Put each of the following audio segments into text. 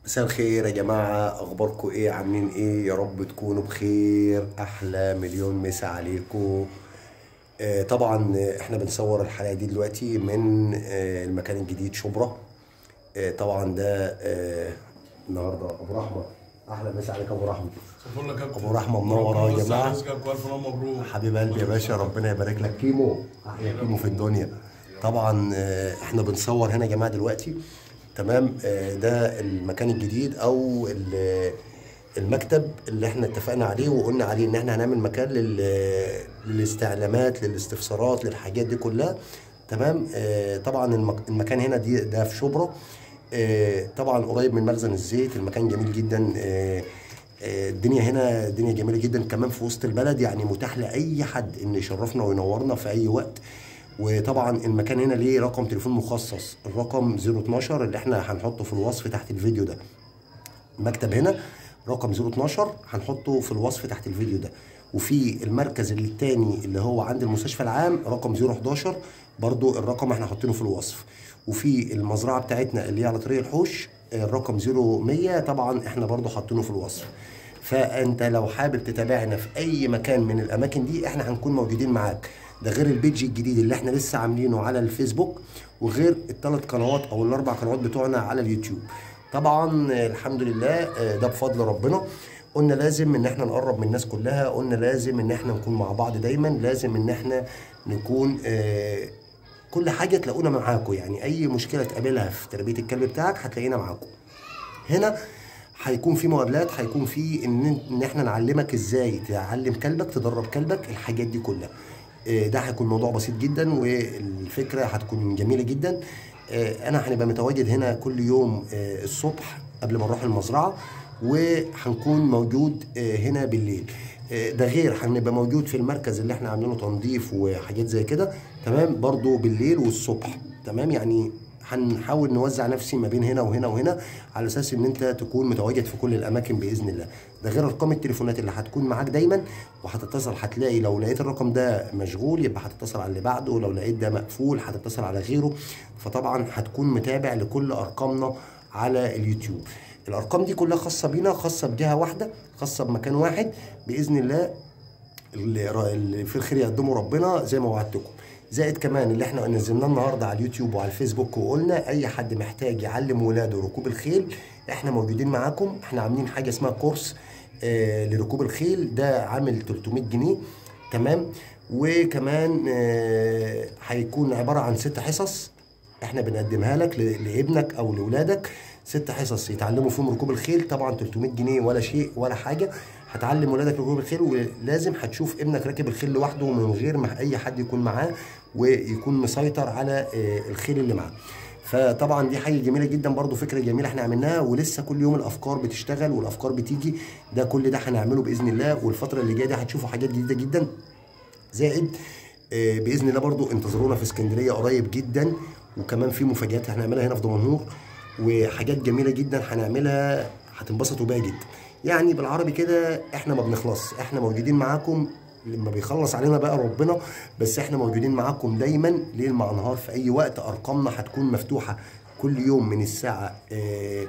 مساء الخير يا جماعة أخباركم إيه عاملين إيه يا رب تكونوا بخير أحلى مليون مسا عليكم آه طبعا آه، إحنا بنصور الحلقة دي دلوقتي من آه المكان الجديد شبرا آه طبعا ده آه النهاردة أبو رحمة أحلى مسا عليك أبو رحمة صفر لك كابتن أبو رحمة منور أهو يا ربنا جماعة. يوسع رزقك والف مليون مبروك حبيب قلبي يا باشا ربنا يبارك لك كيمو احلى كيمو في الدنيا طبعا آه، احنا بنصور هنا يا جماعه دلوقتي تمام آه، ده المكان الجديد او ال- المكتب اللي احنا اتفقنا عليه وقلنا عليه ان احنا هنعمل مكان لل- للاستعلامات للاستفسارات للحاجات دي كلها تمام آه، طبعا المك- المكان هنا دي ده في شبرا آه، طبعا قريب من مخزن الزيت المكان جميل جدا آه، آه، الدنيا هنا الدنيا جميله جدا كمان في وسط البلد يعني متاح لاي حد ان يشرفنا وينورنا في اي وقت وطبعا المكان هنا ليه رقم تليفون مخصص الرقم 012 اللي احنا هنحطه في الوصف تحت الفيديو ده المكتب هنا رقم 012 هنحطه في الوصف تحت الفيديو ده وفي المركز الثاني اللي هو عند المستشفى العام رقم 011 برضو الرقم احنا حاطينه في الوصف وفي المزرعه بتاعتنا اللي هي على طريق الحوش الرقم 0100 طبعا احنا برضو حاطينه في الوصف فانت لو حابب تتابعنا في اي مكان من الاماكن دي احنا هنكون موجودين معاك ده غير البيج الجديد اللي احنا لسه عاملينه على الفيسبوك وغير الثلاث قنوات او الاربع قنوات بتوعنا على اليوتيوب طبعا آه، الحمد لله آه، ده بفضل ربنا قلنا لازم ان احنا نقرب من الناس كلها قلنا لازم ان احنا نكون مع بعض دايما لازم ان احنا نكون آه، كل حاجه تلاقونا معاكم يعني اي مشكله تقابلها في تربيه الكلب بتاعك هتلاقينا معاكم هنا هيكون في مقابلات هيكون في ان ان احنا نعلمك ازاي تعلم كلبك تدرب كلبك الحاجات دي كلها آه، ده هيكون موضوع بسيط جدا والفكره هتكون جميله جدا آه، انا هنبقى متواجد هنا كل يوم آه، الصبح قبل ما نروح المزرعه وهنكون موجود آه، هنا بالليل آه، ده غير هنبقى موجود في المركز اللي احنا عاملينه تنظيف وحاجات زي كده تمام برضو بالليل والصبح تمام يعني هنحاول نوزع نفسي ما بين هنا وهنا وهنا على اساس ان انت تكون متواجد في كل الاماكن باذن الله ده غير ارقام التليفونات اللي هتكون معاك دايما وهتتصل هتلاقي لو لقيت الرقم ده مشغول يبقى هتتصل على اللي بعده ولو لقيت ده مقفول هتتصل على غيره فطبعا هتكون متابع لكل ارقامنا على اليوتيوب الارقام دي كلها خاصه بينا خاصه بجهه واحده خاصه بمكان واحد باذن الله اللي اللي في الخير يقدمه ربنا زي ما وعدتكم زائد كمان اللي احنا نزلناه النهارده على اليوتيوب وعلى الفيسبوك وقلنا اي حد محتاج يعلم ولاده ركوب الخيل احنا موجودين معاكم احنا عاملين حاجه اسمها كورس آه لركوب الخيل ده عامل 300 جنيه تمام وكمان آه هيكون عباره عن ست حصص احنا بنقدمها لك ل- لابنك او لاولادك ست حصص يتعلموا فيهم ركوب الخيل طبعا 300 جنيه ولا شيء ولا حاجه هتعلم ولادك ركوب الخيل ولازم هتشوف ابنك راكب الخيل لوحده من غير ما اي حد يكون معاه ويكون مسيطر على آه، الخيل اللي معاه فطبعا دي حاجه جميله جدا برضو فكره جميله احنا عملناها ولسه كل يوم الافكار بتشتغل والافكار بتيجي ده كل ده هنعمله باذن الله والفتره اللي جايه دي هتشوفوا حاجات جديده جدا زائد آه، باذن الله برضو انتظرونا في اسكندريه قريب جدا وكمان في مفاجات هنعملها هنا في دمنهور وحاجات جميله جدا هنعملها هتنبسطوا بيها جدا يعني بالعربي كده احنا ما بنخلص احنا موجودين معاكم لما بيخلص علينا بقى ربنا بس احنا موجودين معاكم دايما ليل مع نهار في اي وقت ارقامنا هتكون مفتوحه كل يوم من الساعه آه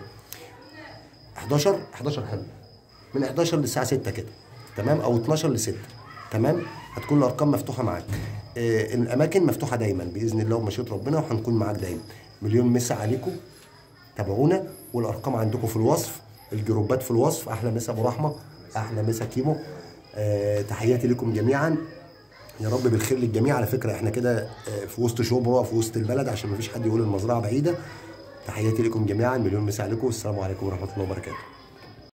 11 11 حلو من 11 للساعه 6 كده تمام او 12 ل 6 تمام هتكون الارقام مفتوحه معاك آه الاماكن مفتوحه دايما باذن الله ومشيئه ربنا وهنكون معاك دايما مليون مسا عليكم تابعونا والارقام عندكم في الوصف الجروبات في الوصف احلى مسا ابو رحمه احلى مسا كيمو آه تحياتي لكم جميعا يا رب بالخير للجميع على فكره احنا كده آه، في وسط شبرا في وسط البلد عشان ما فيش حد يقول المزرعه بعيده تحياتي لكم جميعا مليون مسا عليكم والسلام عليكم ورحمه الله وبركاته